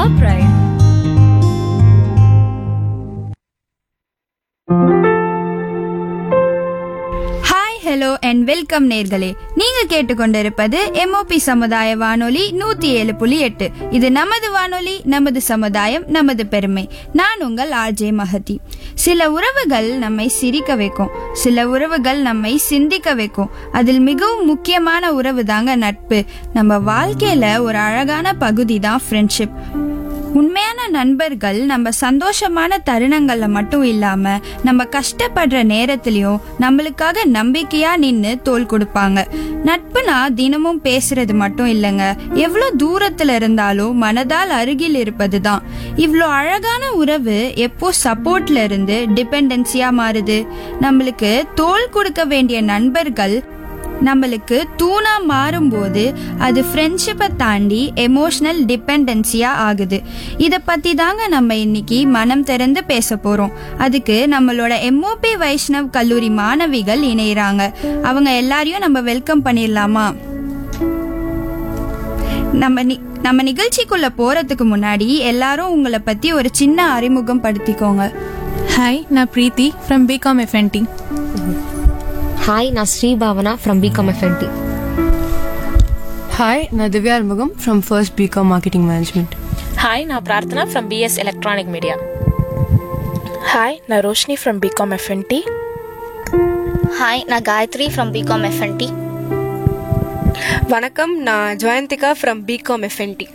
our pride. Hi hello and welcome நேர்களே நீங்க கேட்டுக்கொண்டிருப்பது எம்ஓபி சமுதாய வானொலி நூத்தி ஏழு புள்ளி எட்டு இது நமது வானொலி நமது சமுதாயம் நமது பெருமை நான் உங்கள் ஆர்ஜே மகதி சில உறவுகள் நம்மை சிரிக்க வைக்கும் சில உறவுகள் நம்மை சிந்திக்க வைக்கும் அதில் மிகவும் முக்கியமான உறவு தாங்க நட்பு நம்ம வாழ்க்கையில ஒரு அழகான பகுதி தான் ஃப்ரெண்ட்ஷிப் உண்மையான நண்பர்கள் நம்ம சந்தோஷமான தருணங்கள்ல மட்டும் இல்லாம நம்ம கஷ்டப்படுற நேரத்திலயும் நம்மளுக்காக நம்பிக்கையா நின்னு தோள் கொடுப்பாங்க நட்புனா தினமும் பேசுறது மட்டும் இல்லைங்க எவ்வளவு தூரத்துல இருந்தாலும் மனதால் அருகில் இருப்பது தான் இவ்வளோ அழகான உறவு எப்போ சப்போர்ட்ல இருந்து டிபெண்டன்சியா மாறுது நம்மளுக்கு தோள் கொடுக்க வேண்டிய நண்பர்கள் நம்மளுக்கு தூணா மாறும்போது அது ஃப்ரெண்ட்ஷிப்பை தாண்டி எமோஷனல் டிபெண்டன்சியா ஆகுது இதை பத்தி தாங்க நம்ம இன்னைக்கு மனம் திறந்து பேச போறோம் அதுக்கு நம்மளோட எம்ஓபி வைஷ்ணவ் கல்லூரி மாணவிகள் இணையறாங்க அவங்க எல்லாரையும் நம்ம வெல்கம் பண்ணிடலாமா நம்ம நி- நம்ம நிகழ்ச்சிக்குள்ள போறதுக்கு முன்னாடி எல்லாரும் உங்களை பத்தி ஒரு சின்ன அறிமுகம் படுத்திக்கோங்க ஹாய் நான் Preethi from BCom FNT hi நான் Sribhavana from BCom FNT hi நான் Divya Arumugam from first BCom marketing management hi நான் Prarthana from BS electronic media hi நான் Roshini from BCom FNT hi நான் காயத்ரி ஃப்ரம் பிகாம் எஃப்என்டி வணக்கம் நான் Jayanthika from BCom FNT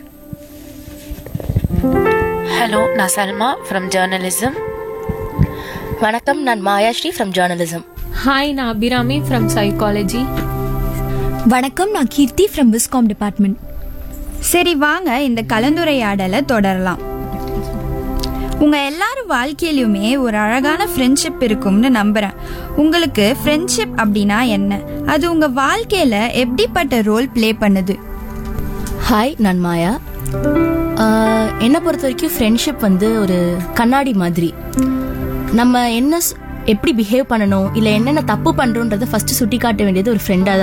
hello நான் Salma from journalism வணக்கம் நான் மாயாஸ்ரீ ஃப்ரம் ஜேர்னலிசம் ஹாய் நான் அபிராமி ஃப்ரம் சைக்காலஜி வணக்கம் நான் கீர்த்தி ஃப்ரம் விஸ்காம் டிபார்ட்மெண்ட் சரி வாங்க இந்த கலந்துரையாடலை தொடரலாம் உங்க எல்லாரும் வாழ்க்கையிலுமே ஒரு அழகான ஃப்ரெண்ட்ஷிப் இருக்கும்னு நம்புறேன் உங்களுக்கு ஃப்ரெண்ட்ஷிப் அப்படின்னா என்ன அது உங்க வாழ்க்கையில எப்படிப்பட்ட ரோல் ப்ளே பண்ணுது ஹாய் நான் மாயா ஆஹ், என்னை பொறுத்த வரைக்கும் ஃப்ரெண்ட்ஷிப் வந்து ஒரு கண்ணாடி மாதிரி நம்ம என்ன ஸ்- எப்படி பிஹேவ் பண்ணணும் இல்லை என்னென்ன தப்பு பண்ணுறோன்றதை ஃபர்ஸ்ட் சுட்டி காட்ட வேண்டியது ஒரு ஃப்ரெண்டாக